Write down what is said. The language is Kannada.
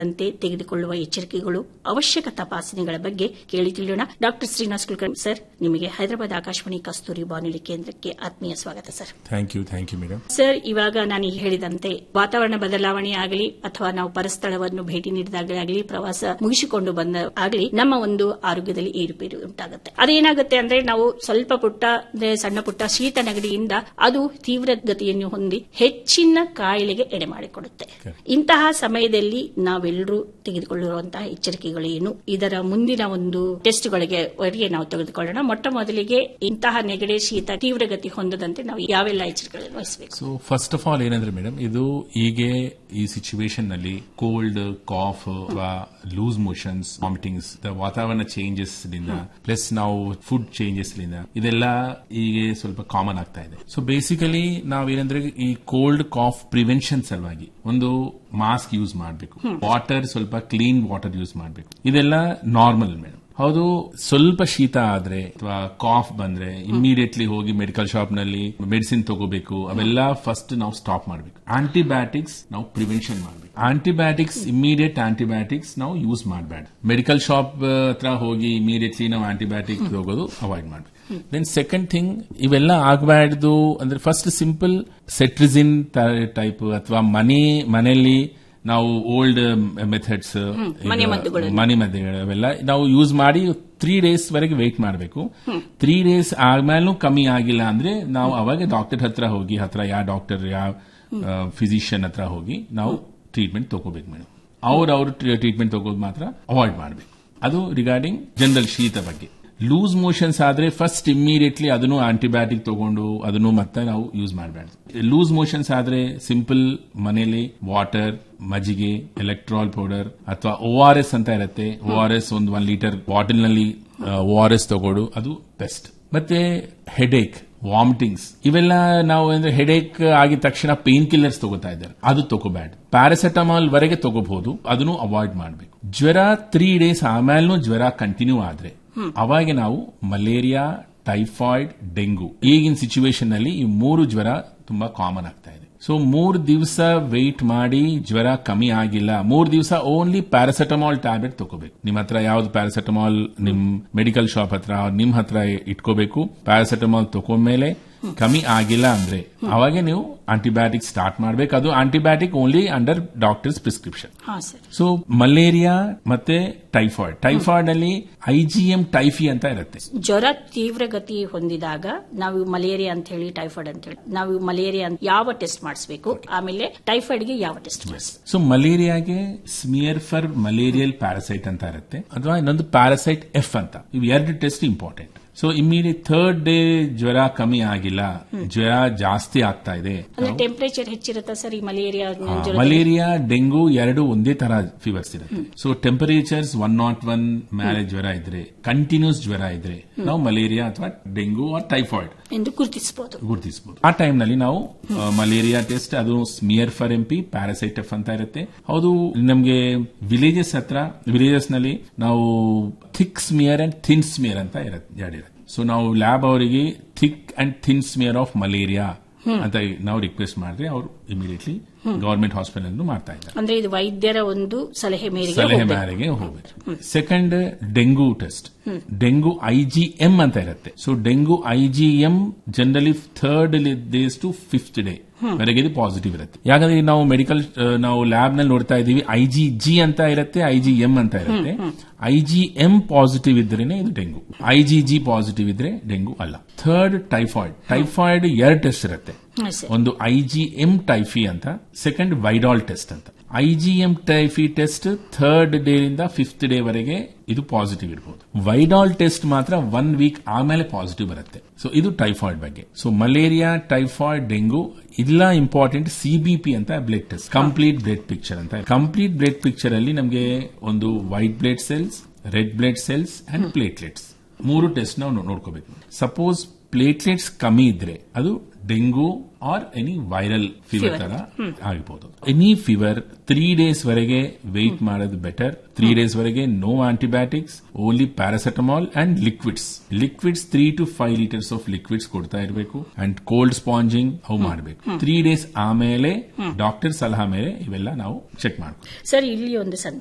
ಅಂತೆ ತೆಗೆದುಕೊಳ್ಳುವ ಎಚ್ಚರಿಕೆಗಳು ಅವಶ್ಯಕ ತಪಾಸಣೆಗಳ ಬಗ್ಗೆ ಕೇಳಿ ತಿಳಿಯೋಣ ಡಾಕ್ಟರ್ ಶ್ರೀನಿವಾಸ್ ಕುಲಕರ್ಣಿ ಸರ್ ನಿಮಗೆ ಹೈದರಾಬಾದ್ ಆಕಾಶವಾಣಿ ಕಸ್ತೂರಿ ಬಾನುಲಿ ಕೇಂದ್ರಕ್ಕೆ ಆತ್ಮೀಯ ಸ್ವಾಗತ sir thank you thank you madam sir ಇವಾಗ ನಾನು ಈಗ ಹೇಳಿದಂತೆ ವಾತಾವರಣ ಬದಲಾವಣೆ ಆಗಲಿ ಅಥವಾ ನಾವು ಪರಸ್ಥಳವನ್ನು ಭೇಟಿ ನೀಡಿದಾಗಲಿ ಪ್ರವಾಸ ಮುಗಿಸಿಕೊಂಡು ಬಂದ ಆಗಲಿ ನಮ್ಮ ಒಂದು ಆರೋಗ್ಯದಲ್ಲಿ ಏರುಪೇರು ಉಂಟಾಗುತ್ತೆ ಅದೇನಾಗುತ್ತೆ ಅಂದ್ರೆ ನಾವು ಸ್ವಲ್ಪ ಪುಟ್ಟ ಅಂದ್ರೆ ಸಣ್ಣ ಪುಟ್ಟ ಶೀತ ನೆಗಡಿಯಿಂದ ಅದು ತೀವ್ರಗತಿಯನ್ನು ಹೊಂದಿ ಹೆಚ್ಚಿನ ಕಾಯಿಲೆಗೆ ಎಡೆ ಮಾಡಿಕೊಡುತ್ತೆ ಇಂತಹ ಸಮಯದಲ್ಲಿ ನಾವೆಲ್ಲರೂ ತೆಗೆದುಕೊಳ್ಳಿರುವಂತಹ ಎಚ್ಚರಿಕೆಗಳು ಏನು ಇದರ ಮುಂದಿನ ಒಂದು ಟೆಸ್ಟ್ಗಳಿಗೆ ವರೆಗೆ ನಾವು ತೆಗೆದುಕೊಳ್ಳೋಣ ಮೊಟ್ಟ ಮೊದಲಿಗೆ ಇಂತಹ ನೆಗಡಿ ಶೀತ ತೀವ್ರಗತಿ ಹೊಂದದಂತೆ ನಾವು ಯಾವೆಲ್ಲ ಎಚ್ಚರಿಕೆಗಳನ್ನು ವಹಿಸಬೇಕು ಸೊ ಫಸ್ಟ್ ಆಫ್ ಆಲ್ ಏನಂದ್ರೆ ಮೇಡಮ್ ಇದು ಹೀಗೆ ಈ ಸಿಚುವೇಶನ್ ನಲ್ಲಿ ಕೋಲ್ಡ್ ಕಾಫ್ ಅಥವಾ ಲೂಸ್ ಮೋಷನ್ಸ್ ವಾಮಿಟಿಂಗ್ಸ್ ವಾತಾವರಣ ಚೇಂಜಸ್ ಲಿಂದ ಪ್ಲಸ್ ನಾವು ಫುಡ್ ಚೇಂಜಸ್ ಲಿಂದ ಇದೆಲ್ಲ ಹೀಗೆ ಸ್ವಲ್ಪ ಕಾಮನ್ ಆಗ್ತಾ ಇದೆ ಸೊ ಬೇಸಿಕಲಿ ನಾವೇನಂದ್ರೆ ಈ ಕೋಲ್ಡ್ ಕಾಫ್ ಪ್ರಿವೆನ್ಷನ್ ಸಲುವಾಗಿ ಒಂದು ಮಾಸ್ಕ್ ಯೂಸ್ ಮಾಡಬೇಕು ವಾಟರ್ ಸ್ವಲ್ಪ ಕ್ಲೀನ್ ವಾಟರ್ ಯೂಸ್ ಮಾಡಬೇಕು ಇದೆಲ್ಲ ನಾರ್ಮಲ್ ಮೇಡಮ್ ಹೌದು ಸ್ವಲ್ಪ ಶೀತ ಆದ್ರೆ ಅಥವಾ ಕಾಫ್ ಬಂದ್ರೆ ಇಮಿಡಿಯೇಟ್ಲಿ ಹೋಗಿ ಮೆಡಿಕಲ್ ಶಾಪ್ ನಲ್ಲಿ ಮೆಡಿಸಿನ್ ತಗೋಬೇಕು ಅವೆಲ್ಲ ಫಸ್ಟ್ ನಾವು ಸ್ಟಾಪ್ ಮಾಡಬೇಕು ಆಂಟಿಬಯೋಟಿಕ್ಸ್ ನಾವು ಪ್ರಿವೆನ್ಷನ್ ಮಾಡಬೇಕು ಆಂಟಿಬಯೋಟಿಕ್ಸ್ ಇಮಿಡಿಯೇಟ್ ಆಂಟಿಬಯೋಟಿಕ್ಸ್ ನಾವು ಯೂಸ್ ಮಾಡಬೇಡ ಮೆಡಿಕಲ್ ಶಾಪ್ ಹತ್ರ ಹೋಗಿ ಇಮಿಡಿಯೇಟ್ಲಿ ನಾವು ಆಂಟಿಬಯೋಟಿಕ್ ತಗೋದು ಅವಾಯ್ಡ್ ಮಾಡಬೇಕು ದೆನ್ ಸೆಕೆಂಡ್ ಥಿಂಗ್ ಇವೆಲ್ಲ ಆಗಬಾರ್ದು ಅಂದ್ರೆ ಫಸ್ಟ್ ಸಿಂಪಲ್ ಸೆಟ್ರಿಸಿನ್ ಟೈಪ್ ಅಥವಾ ಮನೆ ಮನೆಯಲ್ಲಿ ನಾವು ಓಲ್ಡ್ ಮೆಥಡ್ಸ್ ಮನೆ ಮದ್ದುಗಳು ಅವೆಲ್ಲ ನಾವು ಯೂಸ್ ಮಾಡಿ ತ್ರೀ ಡೇಸ್ ವರೆಗೆ ವೇಟ್ ಮಾಡಬೇಕು ತ್ರೀ ಡೇಸ್ ಆದ್ಮೇಲೂ ಕಮ್ಮಿ ಆಗಿಲ್ಲ ಅಂದ್ರೆ ನಾವು ಅವಾಗ ಡಾಕ್ಟರ್ ಹತ್ರ ಹೋಗಿ ಹತ್ರ ಯಾವ ಡಾಕ್ಟರ್ ಯಾವ ಫಿಸಿಷಿಯನ್ ಹತ್ರ ಹೋಗಿ ನಾವು ಟ್ರೀಟ್ಮೆಂಟ್ ತಗೋಬೇಕು ಮೇಡಮ್ ಅವ್ರ ಅವ್ರ ಟ್ರೀಟ್ಮೆಂಟ್ ತಗೋದು ಮಾತ್ರ ಅವಾಯ್ಡ್ ಮಾಡಬೇಕು ಅದು ರಿಗಾರ್ಡಿಂಗ್ ಜನರಲ್ ಶೀತ ಬಗ್ಗೆ ಲೂಸ್ ಮೋಷನ್ಸ್ ಆದ್ರೆ ಫಸ್ಟ್ ಇಮಿಡಿಯೇಟ್ಲಿ ಅದನ್ನು ಆಂಟಿಬಯೋಟಿಕ್ ತಗೊಂಡು ಅದನ್ನು ಮತ್ತೆ ನಾವು ಯೂಸ್ ಮಾಡಬಾರ್ದು ಲೂಸ್ ಮೋಷನ್ಸ್ ಆದ್ರೆ ಸಿಂಪಲ್ ಮನೇಲಿ ವಾಟರ್ ಮಜ್ಜಿಗೆ ಎಲೆಕ್ಟ್ರಾಲ್ ಪೌಡರ್ ಅಥವಾ ಓ ಆರ್ ಎಸ್ ಅಂತ ಇರುತ್ತೆ ಓ ಆರ್ ಎಸ್ ಒಂದು ಒನ್ ಲೀಟರ್ ಬಾಟಲ್ ನಲ್ಲಿ ಓ ಆರ್ ಎಸ್ ತಗೋಡು ಅದು ಬೆಸ್ಟ್ ಮತ್ತೆ ಹೆಡೇಕ್ ವಾಮಿಟಿಂಗ್ಸ್ ಇವೆಲ್ಲ ನಾವು ಅಂದ್ರೆ ಹೆಡೇಕ್ ಆಗಿದ ತಕ್ಷಣ ಪೇನ್ ಕಿಲ್ಲರ್ಸ್ ತಗೋತಾ ಇದ್ದಾರೆ ಅದು ತಗೋಬೇಡ ಪ್ಯಾರಾಸೆಟಮಾಲ್ ವರೆಗೆ ತಗೋಬಹುದು ಅದನ್ನು ಅವಾಯ್ಡ್ ಮಾಡಬೇಕು ಜ್ವರ ತ್ರೀ ಡೇಸ್ ಆಮೇಲೂ ಜ್ವರ ಕಂಟಿನ್ಯೂ ಆದ್ರೆ ಅವಾಗ ನಾವು ಮಲೇರಿಯಾ ಟೈಫಾಯ್ಡ್ ಡೆಂಗು ಈಗಿನ ಸಿಚುವೇಶನ್ ನಲ್ಲಿ ಈ ಮೂರು ಜ್ವರ ತುಂಬಾ ಕಾಮನ್ ಆಗ್ತಾ ಇದೆ ಸೊ ಮೂರ್ ದಿವಸ ವೆಯ್ಟ್ ಮಾಡಿ ಜ್ವರ ಕಮ್ಮಿ ಆಗಿಲ್ಲ ಮೂರ್ ದಿವಸ ಓನ್ಲಿ ಪ್ಯಾರಾಸೆಟಮಾಲ್ ಟ್ಯಾಬ್ಲೆಟ್ ತಗೋಬೇಕು ನಿಮ್ ಹತ್ರ ಯಾವ್ದು ಪ್ಯಾರಾಸೆಟಮಾಲ್ ನಿಮ್ ಮೆಡಿಕಲ್ ಶಾಪ್ ಹತ್ರ ನಿಮ್ ಹತ್ರ ಇಟ್ಕೋಬೇಕು ಪ್ಯಾರಾಸೆಟಮಾಲ್ ತಗೊಂಡ್ಮೇಲೆ ಕಮ್ಮಿ ಆಗಿಲ್ಲ ಅಂದ್ರೆ ಅವಾಗ ನೀವು ಆಂಟಿಬಯೋಟಿಕ್ ಸ್ಟಾರ್ಟ್ ಮಾಡ್ಬೇಕು ಅದು antibiotic only under doctor's prescription so malaria ಮತ್ತೆ ಟೈಫಾಯ್ಡ್ ಟೈಫಾಯ್ಡ್ ಅಲ್ಲಿ ಐಜಿಎಂ ಟೈಫಿ ಅಂತ ಇರುತ್ತೆ ಜ್ವರ ತೀವ್ರಗತಿ ಹೊಂದಿದಾಗ ನಾವು ಮಲೇರಿಯಾ ಅಂತ ಹೇಳಿ ಟೈಫಾಯ್ಡ್ ಅಂತ ಹೇಳಿ ನಾವು ಮಲೇರಿಯಾ ಯಾವ ಟೆಸ್ಟ್ ಮಾಡಿಸಬೇಕು ಆಮೇಲೆ ಟೈಫಾಯ್ಡ್ಗೆ ಯಾವ ಟೆಸ್ಟ್ ಮಾಡಿಸಬೇಕು ಸೊ ಮಲೇರಿಯಾಗೆ ಸ್ಮಿಯರ್ ಫರ್ ಮಲೇರಿಯಲ್ ಪ್ಯಾರಾಸೈಟ್ ಅಂತ ಇರುತ್ತೆ ಅಥವಾ ಇನ್ನೊಂದು ಪ್ಯಾರಾಸೈಟ್ ಎಫ್ ಅಂತ ಇವು ಎರಡು test important so immediate third day ಜ್ವರ ಕಮ್ಮಿ ಆಗಿಲ್ಲ ಜ್ವರ ಜಾಸ್ತಿ ಆಗ್ತಾ ಇದೆ ಟೆಂಪರೇಚರ್ ಹೆಚ್ಚಿರುತ್ತಾ ಸರ್ ಈ ಮಲೇರಿಯಾ ಮಲೇರಿಯಾ ಡೆಂಗು ಎರಡು ಒಂದೇ ತರ ಫೀವರ್ಸ್ ಇರುತ್ತೆ so temperatures one not one ಮೇಲೆ ಜ್ವರ ಇದ್ರೆ ಕಂಟಿನ್ಯೂಸ್ ಜ್ವರ ಇದ್ರೆ ನಾವು ಮಲೇರಿಯಾ ಅಥವಾ ಡೆಂಗು ಆರ್ ಟೈಫಾಯ್ಡ್ ಎಂದು ಗುರುತಿಸಬಹುದು ಗುರುತಿಸಬಹುದು ಆ ಟೈಮ್ ನಲ್ಲಿ ನಾವು ಮಲೇರಿಯಾ ಟೆಸ್ಟ್ ಅದು smear for M P parasite F ಅಂತ ಇರುತ್ತೆ ಹೌದು ನಮಗೆ ವಿಲೇಜಸ್ ಹತ್ರ ವಿಲೇಜಸ್ ನಲ್ಲಿ ನಾವು thick smear and thin smear ಅಂತ ಇರುತ್ತೆ ಸೊ ನಾವು ಲ್ಯಾಬ್ ಅವರಿಗೆ thick and thin smear of malaria ಅಂತ ನಾವು ರಿಕ್ವೆಸ್ಟ್ ಮಾಡಿದ್ರೆ ಅವರು ಇಮಿಡಿಯೇಟ್ಲಿ ಗವರ್ಮೆಂಟ್ ಹಾಸ್ಪಿಟಲ್ ಮಾಡ್ತಾ ಇದ್ದಾರೆ ಅಂದ್ರೆ ಇದು ವೈದ್ಯರ ಒಂದು ಸಲಹೆ ಮೇರೆಗೆ ಸಲಹೆ ಮೇರೆಗೆ ಹೋಗ್ಬೇಕು second dengue test dengue IgM ಅಂತ ಇರುತ್ತೆ so dengue IgM generally third days to fifth day ವರೆಗೆ ಇದು ಪಾಸಿಟಿವ್ ಇರುತ್ತೆ ಯಾಕಂದ್ರೆ ನಾವು ಮೆಡಿಕಲ್ ನಾವು ಲ್ಯಾಬ್ ನಲ್ಲಿ ನೋಡ್ತಾ ಇದೀವಿ ಐಜಿ ಜಿ ಅಂತ ಇರುತ್ತೆ ಐಜಿ ಎಂ ಅಂತ ಇರುತ್ತೆ ಐಜಿ ಎಂ ಪಾಸಿಟಿವ್ ಇದ್ರೇನೆ ಇದು ಡೆಂಗು ಐಜಿ ಜಿ ಪಾಸಿಟಿವ್ ಇದ್ರೆ ಡೆಂಗು ಅಲ್ಲ ಥರ್ಡ್ ಟೈಫಾಯ್ಡ್ ಟೈಫಾಯ್ಡ್ ಎರಡು ಟೆಸ್ಟ್ ಇರುತ್ತೆ ಒಂದು ಐಜಿಎಂ ಟೈಫಿ ಅಂತ ಸೆಕೆಂಡ್ ವೈಡಾಲ್ ಟೆಸ್ಟ್ ಅಂತ IgM typhi test third day ಇಂದ ಫಿಫ್ತ್ ಡೇ ವರೆಗೆ ಇದು ಪಾಸಿಟಿವ್ ಇರಬಹುದು ವೈಡಾಲ್ ಟೆಸ್ಟ್ ಮಾತ್ರ ಒನ್ ವೀಕ್ ಆಮೇಲೆ ಪಾಸಿಟಿವ್ ಬರುತ್ತೆ ಸೊ ಇದು ಟೈಫಾಯ್ಡ್ ಬಗ್ಗೆ ಸೊ ಮಲೇರಿಯಾ ಟೈಫಾಯ್ಡ್ ಡೆಂಗು ಇಲ್ಲ ಇಂಪಾರ್ಟೆಂಟ್ ಸಿಬಿಪಿ ಅಂತ blood test complete blood picture ಅಂತ ಕಂಪ್ಲೀಟ್ ಬ್ಲಡ್ ಪಿಕ್ಚರ್ ಅಲ್ಲಿ ನಮಗೆ ಒಂದು white blood cells red blood cells and platelets ಮೂರು ಟೆಸ್ಟ್ ನಾವು ನೋಡ್ಕೋಬೇಕು ಸಪೋಸ್ ಪ್ಲೇಟ್ಲೆಟ್ಸ್ ಕಮ್ಮಿ ಇದ್ರೆ ಅದು dengue or any viral fever ತರ ಆಗಬಹುದು ಎನಿ ಫೀವರ್ ತ್ರೀ ಡೇಸ್ ವರೆಗೆ ವೆಯ್ಟ್ ಮಾಡೋದು ಬೆಟರ್ ತ್ರೀ ಡೇಸ್ ವರೆಗೆ no antibiotics only paracetamol and liquids liquids three to five litres of liquids ಕೊಡ್ತಾ ಇರಬೇಕು ಅಂಡ್ ಕೋಲ್ಡ್ ಸ್ಪಾಂಜಿಂಗ್ ಅವು ಮಾಡಬೇಕು ತ್ರೀ ಡೇಸ್ ಆಮೇಲೆ ಡಾಕ್ಟರ್ ಸಲಹಾ ಮೇಲೆ ಇವೆಲ್ಲ ನಾವು ಚೆಕ್ ಮಾಡಬೇಕು ಸರ್ ಇಲ್ಲಿ ಒಂದು